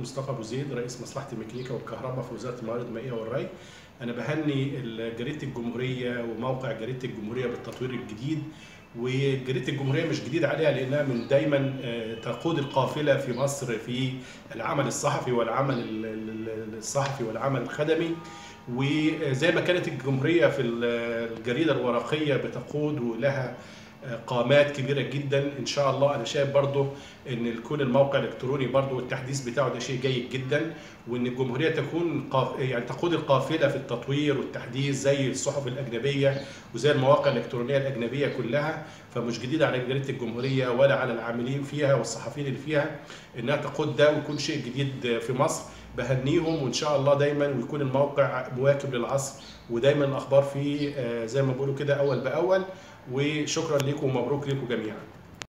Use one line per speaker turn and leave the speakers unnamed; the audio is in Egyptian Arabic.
مصطفى ابو زيد رئيس مصلحه الميكانيكا والكهرباء في وزاره الموارد المائيه والري انا بهني جريده الجمهوريه وموقع جريده الجمهوريه بالتطوير الجديد وجريده الجمهوريه مش جديد عليها لانها من دايما تقود القافله في مصر في العمل الصحفي والعمل الصحفي والعمل الخدمي وزي ما كانت الجمهوريه في الجريده الورقيه بتقود ولها قامات كبيره جدا ان شاء الله انا شايف برضو ان يكون الموقع الالكتروني برضو التحديث بتاعه ده شيء جيد جدا وان الجمهوريه تكون قاف يعني تقود القافله في التطوير والتحديث زي الصحف الاجنبيه وزي المواقع الالكترونيه الاجنبيه كلها فمش جديد على جريده الجمهوريه ولا على العاملين فيها والصحفيين اللي فيها انها تقود ده ويكون شيء جديد في مصر بهنيهم وان شاء الله دايما ويكون الموقع مواكب للعصر ودايما الاخبار فيه زي ما بيقولوا كده اول باول وشكرا لكم ومبروك لكم جميعا